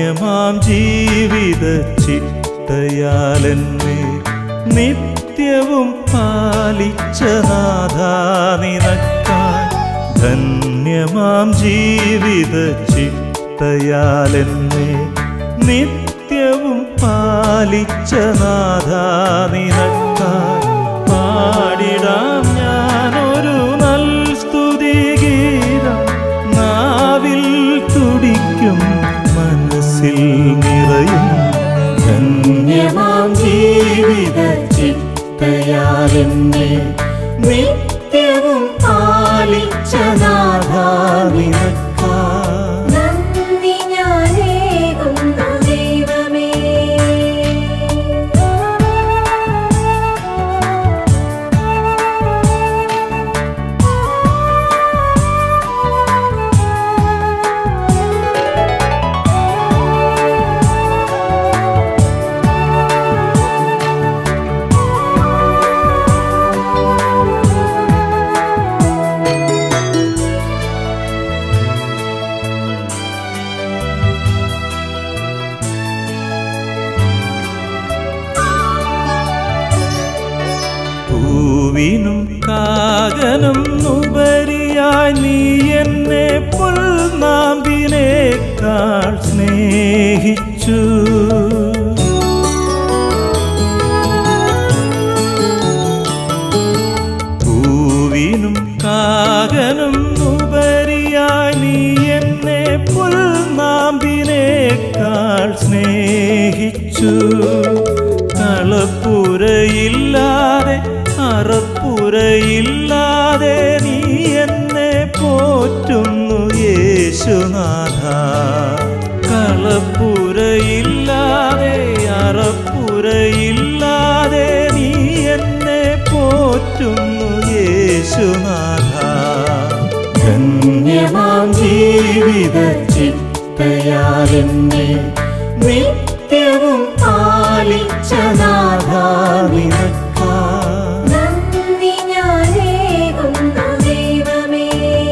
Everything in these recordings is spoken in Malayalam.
ധന്യമാം ജീവിത ചിട്ടയാലെന്നെ നിത്യവും പാലിച്ച നാഥാ നിനക്കാൻ ധന്യമാം ജീവിത ചിട്ടയാലെന്നെ നിത്യവും പാലിച്ച നാഥാ നിനക്കാൻ പാടിടാം ഞാനൊരു നൽ സ്തുതിഗീതം നാവിൽ തുടിക്കും മനസ്സിൽ നിറയും ധന്യമാം ജീവിത ചിത്തയാലെന്നെ നിത്യവും പാലിച്ച നാഥാ നിനക്കാ നന്ദി ഞാനേകുന്നു ദൈവമേ പൂവിനും കാകനും ഉപരിയായി നീ എന്നെ പുൽനാമ്പിനേക്കാൾ സ്നേഹിച്ചു പൂവിനും കാകനും ഉപരിയായി നീ എന്നെ പുൽനാമ്പിനേക്കാൾ സ്നേഹിച്ചു കളപ്പുരയില്ലാതെ അറപ്പുരയില്ലാതെ നീ എന്നെ പോറ്റുന്നു യേശുനാഥ കളപ്പുരയില്ലാതെ അറപ്പുരയില്ലാതെ നീ എന്നെ പോറ്റുന്നു യേശുനാഥ ധന്യമാം ജീവിത ചിത്തയാലെന്നെ നിത്യവും പാലിച്ച നാഥാ നിനക്കാ നന്ദി ഞാനേകുന്നു ദൈവമേ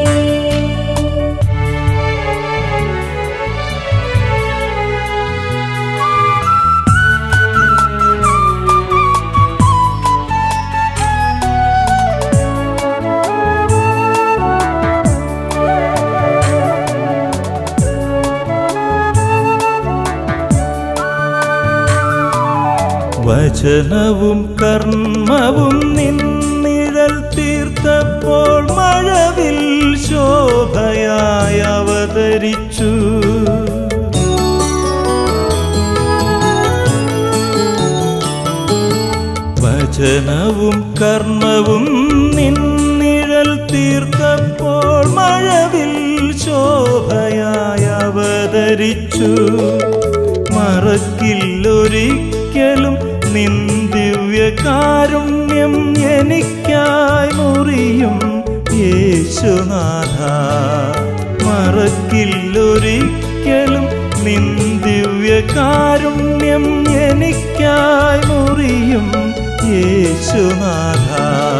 വചനവും കർമ്മവും നിന്നിഴൽ തീർത്തപ്പോൾ മഴവിൽ ശോഭയായി അവതരിച്ചു വചനവും കർമ്മവും നിന്നിഴൽ തീർത്തപ്പോൾ മഴവിൽ ശോഭയായി അവതരിച്ചു മറക്കില്ലൊരിക്കലും നിൻ ദിവ്യകാരുണ്യം എനിക്കായി മുറിയും യേശുനാഥ മറക്കില്ലൊരിക്കലും നിൻ ദിവ്യകാരുണ്യം എനിക്കായി മുറിയും യേശുനാഥ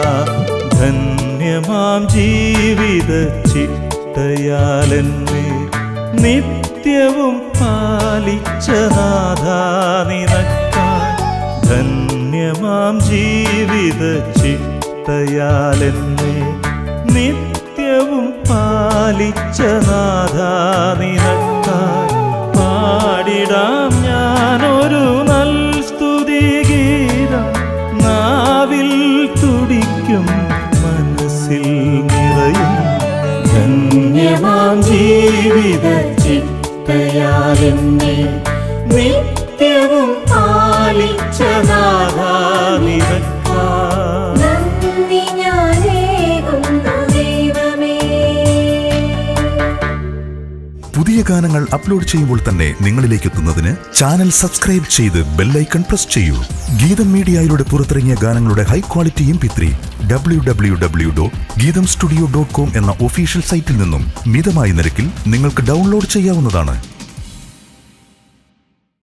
ധന്യമാം ജീവിത ചിട്ടയാലെന്നെ നിത്യവും പാലിച്ച നാഥാ നിനക്കാൻ ധന്യമാം ജീവിത ചിട്ടയാലെന്നെ നിത്യവും പാലിച്ച നാഥാ നിനക്കാൻ പാടിടാം ഞാനൊരു നൽ സ്തുതിഗീതം നാവിൽ തുടിക്കും മനസ്സിൽ നിറയും ധന്യമാം ജീവിത ചിത്തയാലെന്നെ നിത്യവും പാലിച്ച നാഥാ നിനക്കാ നന്ദി ഞാനേകുന്നു ദൈവമേ പുതിയ ഗാനങ്ങൾ അപ്ലോഡ് ചെയ്യുമ്പോൾ തന്നെ നിങ്ങളിലേക്ക് എത്തുന്നതിന് ചാനൽ സബ്സ്ക്രൈബ് ചെയ്ത് ബെല്ലൈക്കൺ പ്രസ് ചെയ്യൂ ഗീതം മീഡിയയിലൂടെ പുറത്തിറങ്ങിയ ഗാനങ്ങളുടെ high quality M P three W W W dot Geetham studio dot com എന്ന ഒഫീഷ്യൽ സൈറ്റിൽ നിന്നും മിതമായ നിരക്കിൽ നിങ്ങൾക്ക് ഡൗൺലോഡ് ചെയ്യാവുന്നതാണ്